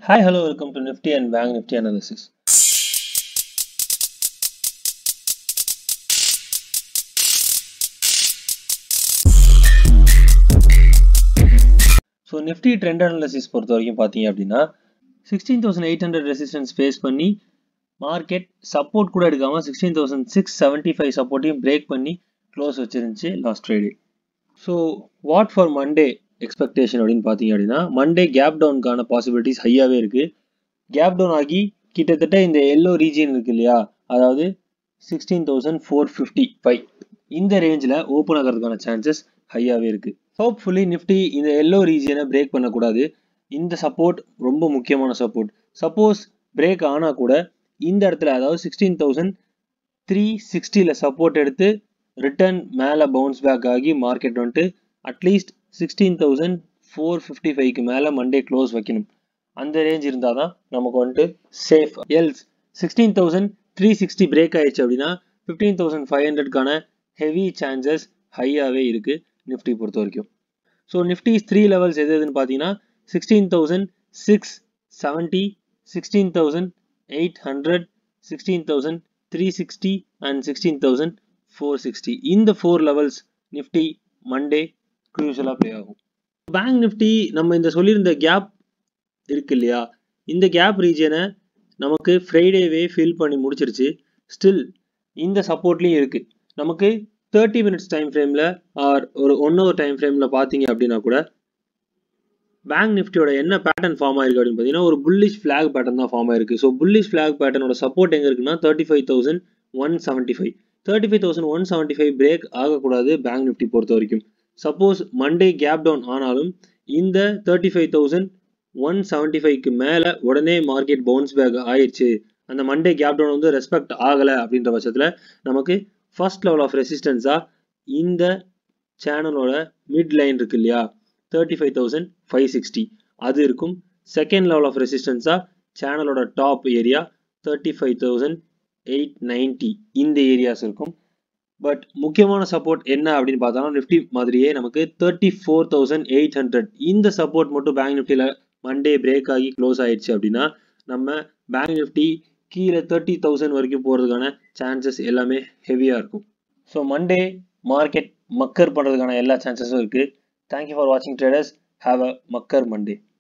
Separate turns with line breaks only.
Hi, hello, welcome to Nifty and Bank Nifty analysis. So Nifty trend analysis பொறுத்த வரைக்கும் பார்த்தீங்க அப்படின்னா sixteen thousand eight hundred resistance face பண்ணி market support கூட எடுக்காமல் sixteen thousand six seventy five சப்போர்ட்டையும் break பண்ணி க்ளோஸ் வச்சிருந்துச்சு last Friday so what for Monday expectation அப்படின்னு பார்த்தீங்க அப்படின்னா மண்டே கேப் டவுனுக்கான பாசிபிலிட்டிஸ் ஹையாகவே இருக்குது கேப் டவுன் ஆகி கிட்டத்தட்ட இந்த எல்லோ ரீஜியன் இருக்கு இல்லையா அதாவது sixteen thousand four fifty five இந்த ரேஞ்சில் ஓப்பன் ஆகிறதுக்கான சான்சஸ் ஹையாகவே இருக்குது ஹோப்ஃபுல்லி நிஃப்டி இந்த எல்லோ ரீஜியனை பிரேக் பண்ணக்கூடாது இந்த சப்போர்ட் ரொம்ப முக்கியமான சப்போர்ட் சப்போஸ் பிரேக் ஆனால் கூட இந்த இடத்துல அதாவது சிக்ஸ்டீன் தௌசண்ட் த்ரீ சிக்ஸ்டியில் சப்போர்ட் எடுத்து ரிட்டர்ன் மேலே பவுன்ஸ் பேக் ஆகி மார்க்கெட் வந்துட்டு at least sixteen thousand four fifty ஃபைவ்க்கு மேலே மண்டே க்ளோஸ் வைக்கணும் அந்த ரேஞ்ச் இருந்தால் தான் நமக்கு வந்துட்டு safe else sixteen thousand three sixty break ஆயிடுச்சு அப்படின்னா ஃபிஃப்டீன் தௌசண்ட் ஃபைவ் ஹண்ட்ரட்கான ஹெவி சான்சஸ் ஹையாகவே இருக்குது நிஃப்டி பொறுத்த வரைக்கும் ஸோ நிஃப்டி த்ரீ லெவல்ஸ் எது எதுன்னு பார்த்தீங்கன்னா sixteen thousand six seventy sixteen thousand eight hundred sixteen thousand three sixty and sixteen thousand four sixty இந்த ஃபோர் லெவல்ஸ் நிஃப்டி மண்டே க்ரூஷலாக ப்ளே ஆகும் பேங்க் நிஃப்டி நம்ம இந்த சொல்லியிருந்த கேப் இருக்கு இல்லையா இந்த கேப் ரீஜனை நமக்கு ஃப்ரைடேவே ஃபில் பண்ணி முடிச்சிருச்சு ஸ்டில் இந்த சப்போர்ட்லேயும் இருக்குது நமக்கு தேர்ட்டி மினிட்ஸ் டைம் ஃப்ரேமில் ஆர் ஒரு ஒன் ஹவர் டைம் ஃப்ரேமில் பார்த்தீங்க அப்படின்னா கூட பேங்க் நிஃப்டியோட என்ன பேட்டர்ன் ஃபார்ம் ஆயிருக்கு அப்படின்னு பார்த்தீங்கன்னா ஒரு புல்லிஷ் ஃபிளாக் பேட்டர்ன் தான் ஃபார்ம் ஆயிருக்கு ஸோ புல்லிஷ் ஃபிளாக் பேட்டர்னோட சப்போர்ட் எங்கே இருக்குன்னா thirty five thousand one seventy five thirty five thousand one seventy five break ஆகக்கூடாது பேங்க் நிஃப்டி பொறுத்த வரைக்கும் சப்போஸ் மண்டே கேப் டவுன் ஆனாலும் இந்த thirty five thousand one seventy ஃபைவ்க்கு மேலே உடனே மார்க்கெட் பவுன்ஸ் பேக் ஆயிடுச்சு அந்த மண்டே கேப் டவுன் வந்து ரெஸ்பெக்ட் ஆகலை அப்படின்ற பட்சத்தில் நமக்கு ஃபர்ஸ்ட் லெவல் ஆஃப் ரெசிஸ்டன்ஸாக இந்த சேனலோட மிட் லைன் இருக்கு இல்லையா thirty five thousand five sixty அது இருக்கும் செகண்ட் லெவல் ஆஃப் ரெசிஸ்டன்ஸாக சேனலோட top area thirty five thousand eight ninety இந்த ஏரியாஸ் இருக்கும் பட் முக்கியமான சப்போர்ட் என்ன அப்படின்னு பார்த்தோம்னா நிஃப்டி மாதிரியே நமக்கு thirty four thousand eight hundred இந்த சப்போர்ட் மட்டும் பேங்க் நிஃப்டியில் மண்டே பிரேக் ஆகி க்ளோஸ் ஆயிடுச்சு அப்படின்னா நம்ம பேங்க் நிஃப்டி கீழே தேர்ட்டி தௌசண்ட் வரைக்கும் போகிறதுக்கான சான்சஸ் எல்லாமே ஹெவியாக இருக்கும் ஸோ மண்டே மார்க்கெட் மக்கர் பண்ணுறதுக்கான எல்லா சான்சஸும் இருக்குது தேங்க்யூ ஃபார் வாட்சிங் ட்ரேடர்ஸ் ஹாவ் அ மக்கர் மண்டே